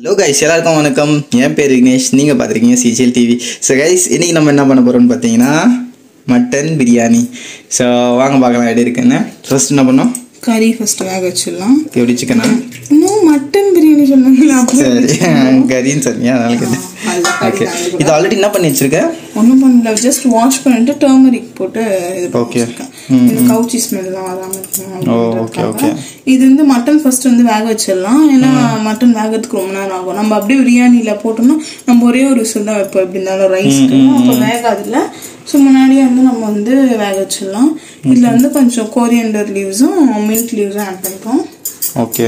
Hello guys எல்லாருக்கும் வணக்கம் என் பேர் விக்னேஷ் நீங்கள் பார்த்துருக்கீங்க சிஜிஎல் டிவி ஸோ கைஸ் இன்றைக்கி நம்ம என்ன பண்ண போகிறோம்னு பார்த்தீங்கன்னா மட்டன் பிரியாணி ஸோ வாங்க பார்க்கலாம் எப்படி இருக்குன்னு ஃபர்ஸ்ட் என்ன பண்ணோம் கறி ஃபர்ஸ்ட் வேக வச்சிடலாம் எப்படி சிக்கனா இன்னும் மட்டன் பிரியாணி சொன்னாங்களா சரி கறின்னு சொன்னீங்க அதனால கேட்டேன் ஓகே இது ஆல்ரெடி என்ன பண்ணி வச்சிருக்கேன் ஒன்றும் பண்ணல ஜஸ்ட் வாஷ் பண்ணிட்டு டர்மரிக் போட்டு இது பண்ணி Okay. வச்சிருக்கேன். இந்த கவுச்சி ஸ்மெல்லாம் வராமல் இருக்கணும் ஓ, okay, okay. அப்படின்றதுக்காக. இது வந்து மட்டன் ஃபர்ஸ்ட் வந்து வேக வச்சிடலாம் ஏன்னா மட்டன் வேகறதுக்கு ரொம்ப நேரம் ஆகும் நம்ம அப்படியே பிரியாணியில் போட்டோம்னா நம்ம ஒரே ஒரு விசில் தான் வைப்போம் எப்படி இருந்தாலும் ரைஸ்க்கு அப்போ வேகாதுல்ல ஸோ முன்னாடியே வந்து நம்ம வந்து வேக வச்சிடலாம் இதில் வந்து கொஞ்சம் கோரியண்டர் லீவ்ஸும் மின்ட் லீவ்ஸும் ஆட் பண்ணிப்போம் ஓகே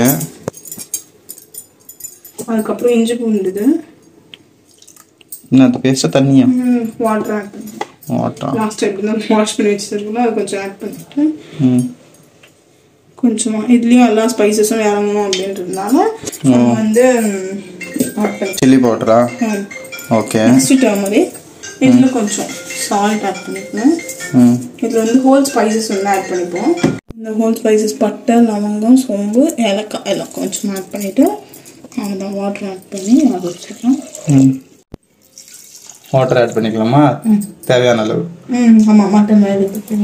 அதுக்கப்புறம் இஞ்சி பூண்டுது என்ன அது பேச தண்ணியா வாட்டர் ஆட் பண்ணிப்போம் வாட்டா லாஸ்ட் எப்படி தான் வாஷ் பண்ணி வச்சிருக்கோம் அதை கொஞ்சம் ஆட் பண்ணிட்டு ம் கொஞ்சமா இதுலயும் எல்லா ஸ்பைசஸும் இறங்கணும் அப்படின்றதுனால நம்ம வந்து ஆட் பண்ணி சில்லி பவுடரா ஓகே நெக்ஸ்ட் டர்மரிக் இதுல கொஞ்சம் சால்ட் ஆட் பண்ணிக்கணும் ம் இதுல வந்து ஹோல் ஸ்பைசஸ் வந்து ஆட் பண்ணிப்போம் இந்த ஹோல் ஸ்பைசஸ் பட்டை லவங்கம் சோம்பு ஏலக்காய் எல்லாம் கொஞ்சம் ஆட் பண்ணிட்டு அவ்வளோதான் வாட்டர் ஆட் பண்ணி அதை வச்சிடலாம் ம் வாட்டர் ஆட் பண்ணிக்கலாமா தேவையான அளவு ம் ஆமாம் மட்டன் வேலைக்கு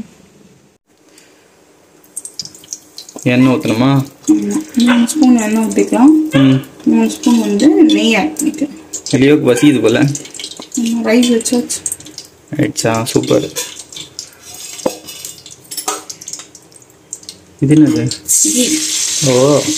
எண்ணெய் ஊற்றணுமா மூணு ஸ்பூன் எண்ணெய் ஊற்றிக்கலாம் ம் மூணு ஸ்பூன் வந்து நெய் ஆட் பண்ணிக்கலாம் வெளியோக்கு பசிக்குது போல ரைஸ் வச்சாச்சு ஆயிடுச்சா சூப்பர் இது என்னது ஓ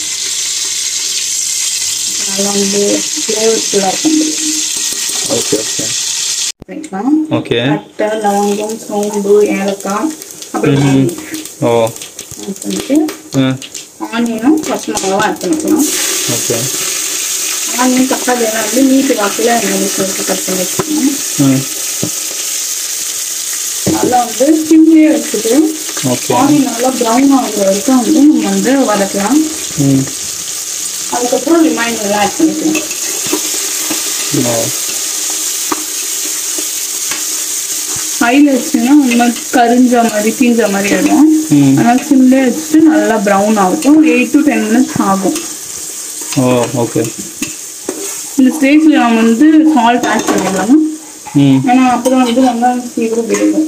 நல்லா வந்து ஃப்ளேவர்ஃபுல்லாக இருக்கும் ஓகே ஓகே பண்ணிக்கலாம் ஓகே பட்டை லவங்கம் சோம்பு ஏலக்காய் அப்புறம் ஓ ஆட் பண்ணிட்டு ம் ஆனியனும் பச்சை மிளகாவும் ஆட் பண்ணிக்கலாம் ஓகே ஆனியன் தக்காளி எல்லாம் வந்து நீட்டு வாக்கில் எண்ணெய் சேர்த்து கட் பண்ணி வச்சுக்கணும் ம் நல்லா வந்து சிம்லேயே வச்சுட்டு ஓகே ஆனியன் நல்லா ப்ரௌன் ஆகுற வரைக்கும் வந்து நம்ம வந்து வதக்கலாம் ம் அதுக்கப்புறம் ரிமைண்டர் எல்லாம் ஆட் பண்ணிக்கலாம் ஓ ஹையில் வச்சுன்னா இந்த மாதிரி கரிஞ்ச மாதிரி தீஞ்ச மாதிரி ஆகிடும் ம் அதனால சிம்லேயே வச்சுட்டு நல்லா ப்ரௌன் ஆகட்டும் ஒரு எயிட் டு டென் மினிட்ஸ் ஆகும் ஓ ஓகே இந்த ஸ்டேஜில் நம்ம வந்து சால்ட் ஆட் பண்ணிடலாம் ம் ஏன்னா அப்பதான் வந்து வெங்காயம் சீக்கிரம் வேகும்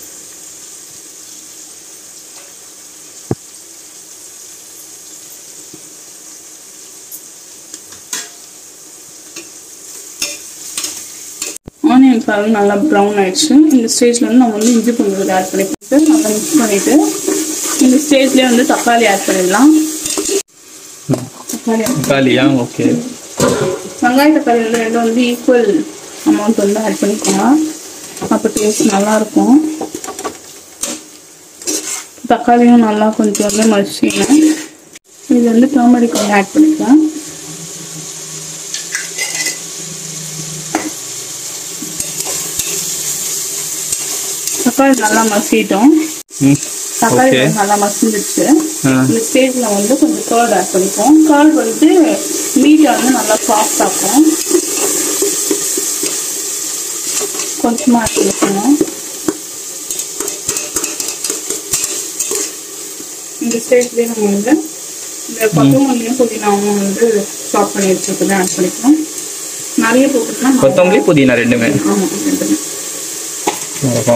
ஆனியன் பாருங்க நல்லா ப்ரௌன் ஆயிடுச்சு இந்த ஸ்டேஜ்ல வந்து நம்ம வந்து இஞ்சி பூண்டு ஆட் பண்ணி போட்டு நல்லா மிக்ஸ் பண்ணிட்டு இந்த ஸ்டேஜ்லயே வந்து தக்காளி ஆட் பண்ணிடலாம் தக்காளி தக்காளியா ஓகே வெங்காய தக்காளி வந்து ரெண்டும் வந்து ஈக்குவல் அமௌண்ட் வந்து ஆட் பண்ணிக்கோங்க அப்போ டேஸ்ட் நல்லா இருக்கும் தக்காளியும் நல்லா கொஞ்சம் வந்து மசிக்கணும் இது வந்து டர்மரிக் வந்து ஆட் பண்ணிக்கலாம் தக்காளி நல்லா மசிட்டோம் ம் தக்காளி ஓகே வந்து நல்லா மசிஞ்சிடுச்சு ஆ இந்த ஸ்டேஜில் வந்து கொஞ்சம் கர்ட் ஆட் பண்ணிப்போம் கர்ட் வந்து மீட்டை வந்து நல்லா சாஃப்ட் ஆக்கும் கொஞ்சமாக ஆட் பண்ணிக்கணும் இந்த ஸ்டேஜ்லேயே நம்ம வந்து இந்த கொத்தமல்லியும் புதினாவும் வந்து சாப் பண்ணி வச்சுருக்கதை ஆட் பண்ணிக்கலாம் நிறைய போட்டுக்கலாம் கொத்தமல்லி புதினா ரெண்டுமே ஆமாம் ரெண்டுமே ஓஹோ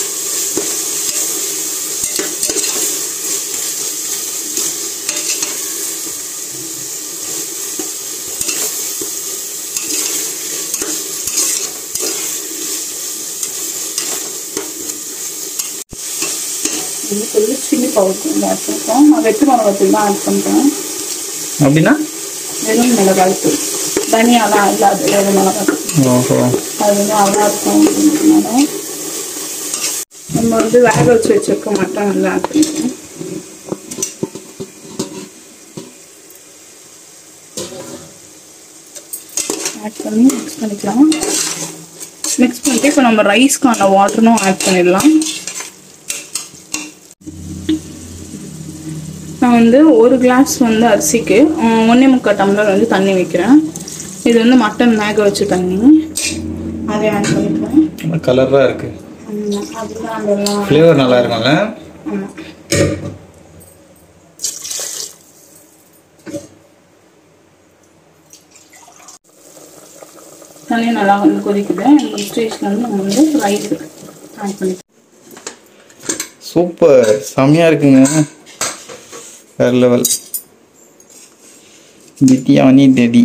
வந்து கொஞ்சம் சில்லி பவுடர் வந்து ஆட் பண்ணிப்போம் நான் வெட்டு மிளகாத்தூள் தான் ஆட் பண்ணுறேன் அப்படின்னா வெறும் மிளகாய் தூள் தனியாலாம் இல்லாது வெறும் மிளகாய் தூள் ஓஹோ அது வந்து நல்லா இருக்கும் அப்படின்றதுனால நம்ம வந்து வேக வச்சு வச்சிருக்க மட்டன் வந்து ஆட் பண்ணிக்கணும் ஆட் பண்ணி மிக்ஸ் பண்ணிக்கலாம் மிக்ஸ் பண்ணிட்டு இப்போ நம்ம ரைஸ்க்கான வாட்டரும் ஆட் பண்ணிடலாம் நான் வந்து ஒரு கிளாஸ் வந்து அரிசிக்கு அஹ், ஒண்ணே முக்கால் டம்ளர் வந்து தண்ணி வைக்கிறேன் இது வந்து மட்டன் வேக வச்ச தண்ணி அதை ஆட் பண்ணிப்போம் கலராக இருக்கு அதுதான் அதெல்லாம் ஃப்ளேவர் நல்லா இருக்கும்ல ஆமாம் மசாலையும் நல்லா வந்து கொதிக்குது இந்த ஸ்டேஜில் வந்து நம்ம வந்து ரைஸ் ஆட் பண்ணி சூப்பர் செம்மையாக இருக்குங்க வேற லெவல் பிரியாணி ரெடி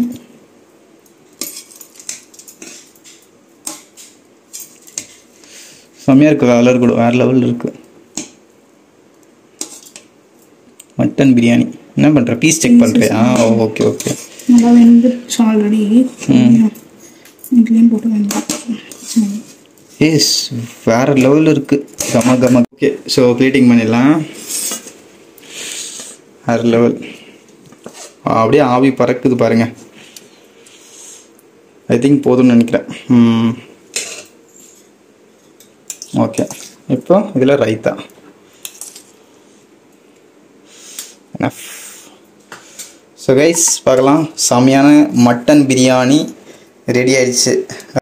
செம்மையாக இருக்கு கலர் கூட வேற லெவலில் இருக்கு மட்டன் பிரியாணி என்ன பண்ணுற பீஸ் செக் பண்ணுறியா ஓகே ஓகே நல்லா வெந்துருச்சு ஆல்ரெடி இதுலேயும் போட்டு வெந்துருச்சு ஏஸ் வேற லெவலில் இருக்கு கம கம ஓகே ஸோ ப்ளீட்டிங் பண்ணிடலாம் வேற லெவல் அப்படியே ஆவி பறக்குது பாருங்க ஐ திங்க் போதும்னு நினைக்கிறேன் ஓகே இப்போ இதில் ரைத்தா ஸோ கைஸ் பார்க்கலாம் செம்மையான மட்டன் பிரியாணி ரெடி ஆயிடுச்சு